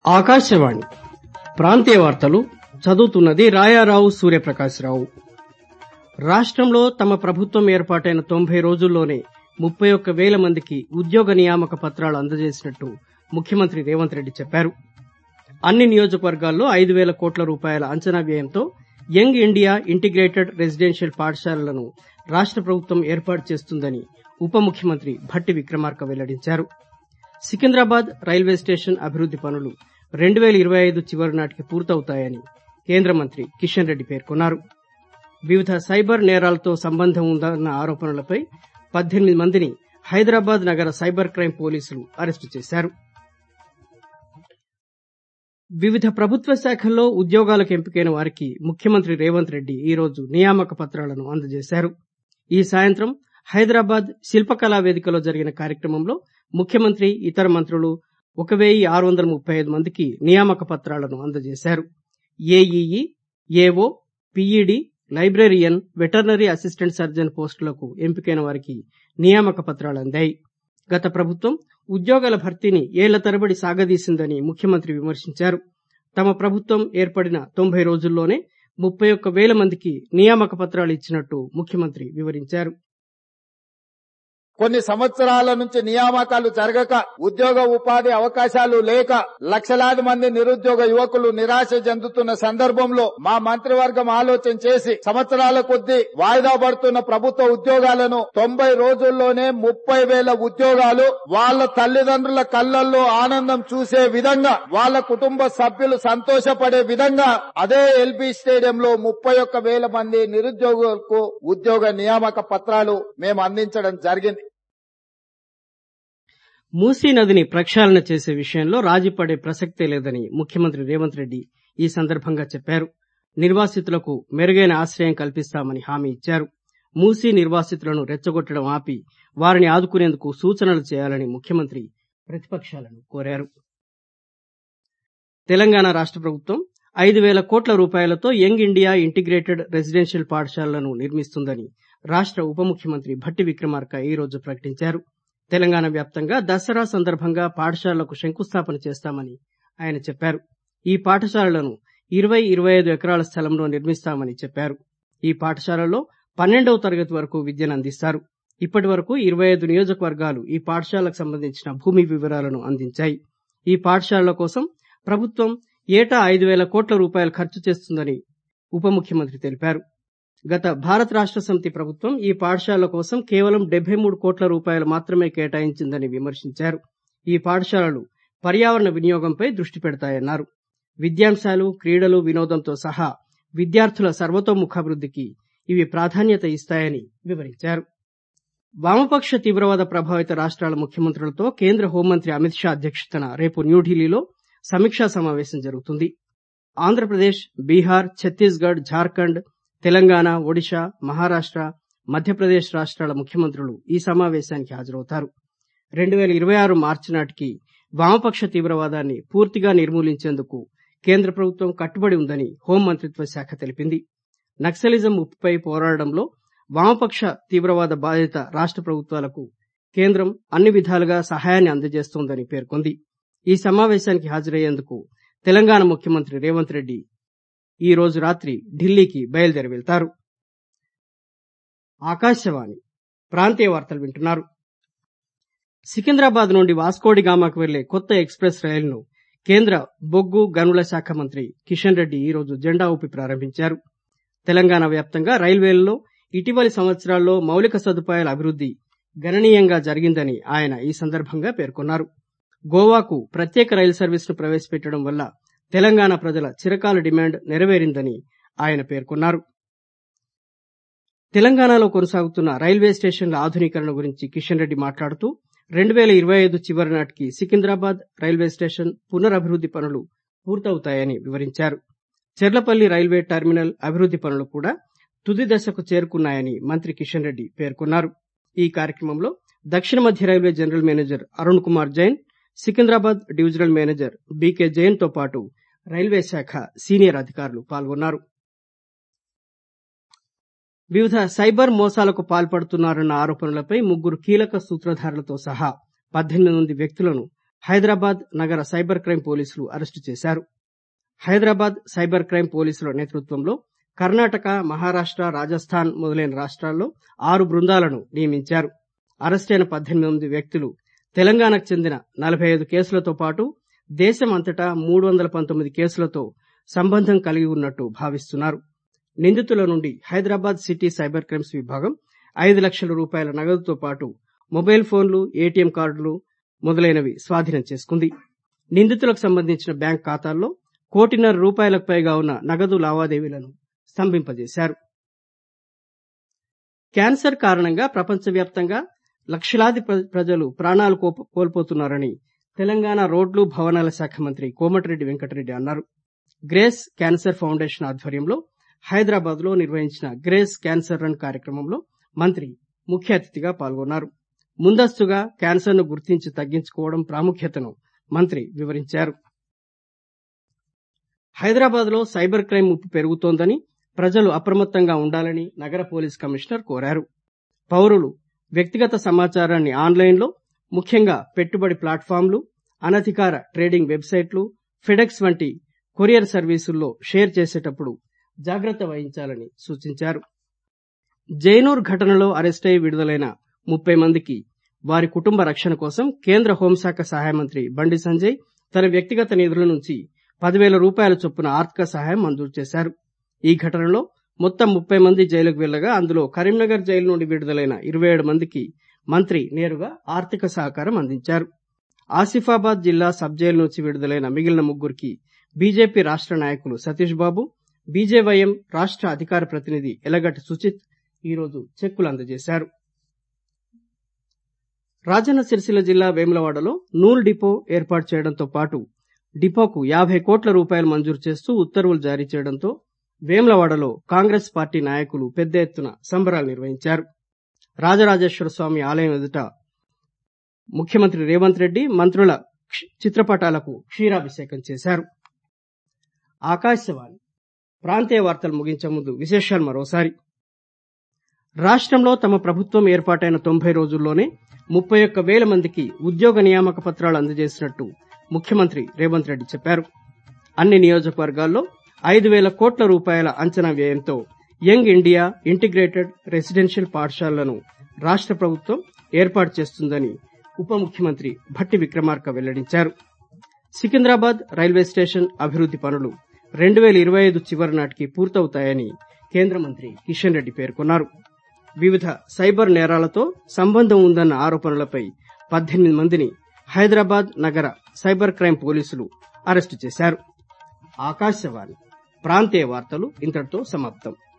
ఆకాశవాణి ప్రాంతీయ వార్తలు చదువుతున్నది రాయారావు సూర్యప్రకాశ్రావు రాష్ట్రంలో తమ ప్రభుత్వం ఏర్పాటైన తొంభై రోజుల్లోనే ముప్పై ఒక్క వేల మందికి ఉద్యోగ నియామక పత్రాలు అందజేసినట్టు ముఖ్యమంత్రి రేవంత్ రెడ్డి చెప్పారు అన్ని నియోజకవర్గాల్లో ఐదు వేల కోట్ల రూపాయల అంచనా వ్యయంతో యంగ్ ఇండియా ఇంటిగ్రేటెడ్ రెసిడెన్షియల్ పాఠశాలలను రాష్ట్ర ప్రభుత్వం ఏర్పాటు చేస్తుందని ఉప ముఖ్యమంత్రి భట్టి విక్రమార్క వెల్లడించారు సికింద్రాబాద్ రైల్వే స్టేషన్ అభివృద్ది పనులు రెండు వేల ఇరవై ఐదు చివరి నాటికి పూర్తవుతాయని కేంద్ర మంత్రి కిషన్ రెడ్డి పేర్కొన్నారు వివిధ సైబర్ నేరాలతో సంబంధం ఉందన్న ఆరోపణలపై పద్దెనిమిది మందిని హైదరాబాద్ నగర సైబర్ క్రైమ్ పోలీసులు అరెస్టు చేశారు వివిధ ప్రభుత్వ శాఖల్లో ఉద్యోగాలకు ఎంపికైన వారికి ముఖ్యమంత్రి రేవంత్ రెడ్డి ఈరోజు నియామక పత్రాలను అందజేశారు ఈ సాయంత్రం హైదరాబాద్ శిల్పకళా వేదికలో జరిగిన కార్యక్రమంలో ముఖ్యమంత్రి ఇతర మంత్రులు ఒక వెయ్యి ఆరు వందల ముప్పై ఐదు మందికి నియామక పత్రాలను అందజేశారు AEE AO PED librarian veterinary assistant surgeon పోస్టులకు ఎంపికైన వారికి నియామక పత్రాలు అందాయి గత ప్రభుత్వం ఉద్యోగాల భర్తీని ఏళ్ల తరబడి సాగదీసిందని ముఖ్యమంత్రి విమర్శించారు తమ ప్రభుత్వం ఏర్పడిన తొంభై రోజుల్లోనే ముప్పై ఒక్క వేల మందికి నియామక పత్రాలు ఇచ్చినట్టు ముఖ్యమంత్రి వివరించారు కొన్ని సంవత్సరాల నుంచి నియామకాలు జరగక ఉద్యోగ ఉపాధి అవకాశాలు లేక లక్షలాది మంది నిరుద్యోగ యువకులు నిరాశ చెందుతున్న సందర్భంలో మా మంత్రివర్గం ఆలోచన చేసి సంవత్సరాల కొద్దీ వాయిదా పడుతున్న ప్రభుత్వ ఉద్యోగాలను తొంభై రోజుల్లోనే ముప్పై వేల ఉద్యోగాలు వాళ్ళ తల్లిదండ్రుల కళ్ళల్లో ఆనందం చూసే విధంగా వాళ్ళ కుటుంబ సభ్యులు సంతోషపడే విధంగా అదే ఎల్బీ స్టేడియంలో ముప్పై ఒక్క వేల మంది నిరుద్యోగులకు ఉద్యోగ నియామక పత్రాలు మేము అందించడం జరిగింది మూసీ నదిని ప్రక్షాళన చేసే విషయంలో రాజీ పడే ప్రసక్తే లేదని ముఖ్యమంత్రి రేవంత్ రెడ్డి ఈ సందర్భంగా చెప్పారు నిర్వాసితులకు మెరుగైన ఆశ్రయం కల్పిస్తామని హామీ ఇచ్చారు మూసీ నిర్వాసితులను రెచ్చగొట్టడం ఆపి వారిని ఆదుకునేందుకు సూచనలు చేయాలని ముఖ్యమంత్రి ప్రతిపక్షాలను కోరారు తెలంగాణ రాష్ట్ర ప్రభుత్వం ఐదు వేల కోట్ల రూపాయలతో యంగ్ ఇండియా ఇంటిగ్రేటెడ్ రెసిడెన్షియల్ పాఠశాలలను నిర్మిస్తుందని రాష్ట్ర ఉప ముఖ్యమంత్రి భట్టి విక్రమార్క ఈ రోజు ప్రకటించారు తెలంగాణ వ్యాప్తంగా దసరా సందర్భంగా పాఠశాలలకు శంకుస్థాపన చేస్తామని ఆయన చెప్పారు ఈ పాఠశాలలను ఇరవై ఇరవై ఐదు ఎకరాల స్థలంలో నిర్మిస్తామని చెప్పారు ఈ పాఠశాలలో పన్నెండవ తరగతి వరకు విద్యను అందిస్తారు ఇప్పటి వరకు ఇరవై ఐదు నియోజకవర్గాలు ఈ పాఠశాలకు సంబంధించిన భూమి వివరాలను అందించాయి ఈ పాఠశాలల కోసం ప్రభుత్వం ఏటా ఐదు వేల కోట్ల రూపాయలు ఖర్చు చేస్తుందని ఉప ముఖ్యమంత్రి తెలిపారు గత భారత రాష్ట్ర సమితి ప్రభుత్వం ఈ పాఠశాలల కోసం కేవలం డెబ్బై మూడు కోట్ల రూపాయలు మాత్రమే కేటాయించిందని విమర్శించారు ఈ పాఠశాలలు పర్యావరణ వినియోగంపై దృష్టి పెడతాయన్నారు విద్యాంశాలు క్రీడలు వినోదంతో సహా విద్యార్థుల సర్వతోముఖాభివృద్ధికి ఇవి ప్రాధాన్యత ఇస్తాయని వివరించారు వామపక్ష తీవ్రవాద ప్రభావిత రాష్ట్రాల ముఖ్యమంత్రులతో కేంద్ర హోంమంత్రి అమిత్ షా అధ్యక్షతన రేపు న్యూఢిల్లీలో సమీక్షా సమావేశం జరుగుతుంది ఆంధ్రప్రదేశ్ బీహార్ ఛత్తీస్గఢ్ ఝార్ఖండ్ తెలంగాణ ఒడిశా మహారాష్ట్ర మధ్యప్రదేశ్ రాష్ట్రాల ముఖ్యమంత్రులు ఈ సమావేశానికి హాజరవుతారు రెండు వేల ఇరవై ఆరు మార్చి నాటికి వామపక్ష తీవ్రవాదాన్ని పూర్తిగా నిర్మూలించేందుకు కేంద్ర ప్రభుత్వం కట్టుబడి ఉందని హోంమంత్రిత్వ శాఖ తెలిపింది నక్సలిజం ముప్పుపై పోరాడడంలో వామపక్ష తీవ్రవాద బాధిత రాష్ట్ర ప్రభుత్వాలకు కేంద్రం అన్ని విధాలుగా సహాయాన్ని అందజేస్తోందని పేర్కొంది ఈ సమావేశానికి హాజరయ్యేందుకు తెలంగాణ ముఖ్యమంత్రి రేవంత్ రెడ్డి ఈ రోజు రాత్రి ఢిల్లీకి బయలుదేరి వెళ్తారు ఆకాశవాణి ప్రాంతీయ వార్తలు వింటున్నారు సికింద్రాబాద్ నుండి వాస్కోడిగామాకు వెళ్లే కొత్త ఎక్స్ప్రెస్ రైలును కేంద్ర బొగ్గు గనుల శాఖ మంత్రి కిషన్ రెడ్డి ఈ రోజు జెండా ఊపి ప్రారంభించారు తెలంగాణ వ్యాప్తంగా రైల్వేలలో ఇటీవలి సంవత్సరాల్లో మౌలిక సదుపాయాల అభివృద్ది గణనీయంగా జరిగిందని ఆయన ఈ సందర్భంగా పేర్కొన్నారు గోవాకు ప్రత్యేక రైలు సర్వీసును ప్రవేశపెట్టడం వల్ల తెలంగాణ ప్రజల చిరకాల డిమాండ్ నెరవేరిందని ఆయన పేర్కొన్నారు తెలంగాణలో కొనసాగుతున్న రైల్వే స్టేషన్ల ఆధునీకరణ గురించి కిషన్ రెడ్డి మాట్లాడుతూ రెండు వేల ఇరవై ఐదు చివరి నాటికి సికింద్రాబాద్ రైల్వే స్టేషన్ పునరభివృద్ది పనులు పూర్తవుతాయని వివరించారు చెర్లపల్లి రైల్వే టెర్మినల్ అభివృద్ది పనులు కూడా తుది దశకు చేరుకున్నాయని మంత్రి కిషన్ రెడ్డి పేర్కొన్నారు ఈ కార్యక్రమంలో దక్షిణ మధ్య railway general manager Arun Kumar Jain Secunderabad divisional manager BK Jain తో పాటు రైల్వే శాఖ సీనియర్ అధికారులు పాల్గొన్నారు వివిధ సైబర్ మోసాలకు పాల్పడుతున్నారన్న ఆరోపణలపై ముగ్గురు కీలక సూత్రధారులతో సహా పద్దెనిమిది మంది వ్యక్తులను హైదరాబాద్ నగర సైబర్ క్రైమ్ పోలీసులు అరెస్టు చేశారు హైదరాబాద్ సైబర్ క్రైమ్ పోలీసుల నేతృత్వంలో కర్ణాటక మహారాష్ట రాజస్థాన్ మొదలైన రాష్ట్రాల్లో ఆరు బృందాలను నియమించారు అరెస్టైన పద్దెనిమిది మంది వ్యక్తులు తెలంగాణకు చెందిన నలభై ఐదు కేసులతో పాటు దేశం అంతటా మూడు వందల పంతొమ్మిది కేసులతో సంబంధం కలిగి ఉన్నట్టు భావిస్తున్నారు నిందితుల నుండి హైదరాబాద్ సిటీ సైబర్ క్రైమ్స్ విభాగం ఐదు లక్షల రూపాయల నగదుతో పాటు మొబైల్ ఫోన్లు ఏటీఎం కార్డులు మొదలైనవి స్వాధీనం చేసుకుంది నిందితులకు సంబంధించిన బ్యాంక్ ఖాతాల్లో కోటిన్నర రూపాయలకు పైగా ఉన్న నగదు లావాదేవీలను స్తంభింపజేశారు క్యాన్సర్ కారణంగా ప్రపంచవ్యాప్తంగా లక్షలాది ప్రజలు ప్రాణాలు కోల్పోతున్నారని తెలంగాణ రోడ్లు భవనాల శాఖ మంత్రి కోమటిరెడ్డి వెంకటరెడ్డి అన్నారు గ్రేస్ క్యాన్సర్ ఫౌండేషన్ ఆధ్వర్యంలో హైదరాబాద్ లో నిర్వహించిన గ్రేస్ క్యాన్సర్ రన్ కార్యక్రమంలో మంత్రి ముఖ్య అతిథిగా పాల్గొన్నారు ముందస్తుగా క్యాన్సర్ ను గుర్తించి తగ్గించుకోవడం ప్రాముఖ్యతను మంత్రి వివరించారు హైదరాబాద్ లో సైబర్ క్రైమ్ ముప్పు పెరుగుతోందని ప్రజలు అప్రమత్తంగా ఉండాలని నగర పోలీస్ కమిషనర్ కోరారు పౌరులు వ్యక్తిగత సమాచారాన్ని ఆన్లైన్లో ముఖ్యంగా పెట్టుబడి ప్లాట్ఫామ్లు అనధికార ట్రేడింగ్ వెబ్సైట్లు ఫిడెక్స్ వంటి కొరియర్ సర్వీసుల్లో షేర్ చేసేటప్పుడు జాగ్రత్త వహించాలని సూచించారు జైనూర్ ఘటనలో అరెస్టై విడుదలైన ముప్పై మందికి వారి కుటుంబ రక్షణ కోసం కేంద్ర హోంశాఖ సహాయ మంత్రి బండి సంజయ్ తన వ్యక్తిగత నిధుల నుంచి పదివేల రూపాయల చొప్పున ఆర్థిక సహాయం మంజూరు చేశారు ఈ ఘటనలో మొత్తం ముప్పై మంది జైలుకు వెళ్లగా అందులో కరీంనగర్ జైలు నుండి విడుదలైన ఇరవై ఏడు మందికి మంత్రి నేరుగా ఆర్థిక సహకారం అందించారు ఆసిఫాబాద్ జిల్లా సబ్ జైలు నుంచి విడుదలైన మిగిలిన ముగ్గురికి బీజేపీ రాష్ట నాయకులు సతీష్ బాబు బీజేవైఎం రాష్ట అధికార ప్రతినిధి ఎలగట్టి సుచిత్ ఈరోజు చెక్కులు అందజేశారు రాజన్న సిరిసిల్ల జిల్లా వేములవాడలో నూల్ డిపో ఏర్పాటు చేయడంతో పాటు డిపోకు యాభై కోట్ల రూపాయలు మంజూరు చేస్తూ ఉత్తర్వులు జారీ చేయడంతో వేములవాడలో కాంగ్రెస్ పార్టీ నాయకులు పెద్ద ఎత్తున సంబరాలు నిర్వహించారు రాజరాజేశ్వర స్వామి ఆలయం ఎదుట ముఖ్యమంత్రి రేవంత్ రెడ్డి మంత్రుల చిత్రపటాలకు క్షీరాభిషేకం చేశారు ఆకాశవాణి ప్రాంతీయ వార్తలు ముగించే ముందు విశేషాలు మరోసారి రాష్ట్రంలో తమ ప్రభుత్వం ఏర్పాటైన తొంభై రోజుల్లోనే ముప్పై ఒక్క వేల మందికి ఉద్యోగ నియామక పత్రాలు అందజేసినట్టు ముఖ్యమంత్రి రేవంత్ రెడ్డి చెప్పారు అన్ని నియోజకవర్గాల్లో ఐదు వేల కోట్ల రూపాయల అంచనా వ్యయంతో యంగ్ ఇండియా ఇంటిగ్రేటెడ్ రెసిడెన్షియల్ పాఠశాలలను రాష్ట్ర ప్రభుత్వం ఏర్పాటు చేస్తుందని ఉప ముఖ్యమంత్రి భట్టి విక్రమార్క వెల్లడించారు సికింద్రాబాద్ రైల్వే స్టేషన్ అభివృద్ది పనులు రెండు వేల ఇరవై ఐదు చివరి నాటికి పూర్తవుతాయని కేంద్ర మంత్రి కిషన్ రెడ్డి పేర్కొన్నారు వివిధ సైబర్ నేరాలతో సంబంధం ఉందన్న ఆరోపణలపై పద్దెనిమిది మందిని హైదరాబాద్ నగర సైబర్ క్రైమ్ పోలీసులు అరెస్టు చేశారు ఆకాశవాణి ప్రాంతీయ వార్తలు ఇంతటితో సమాప్తం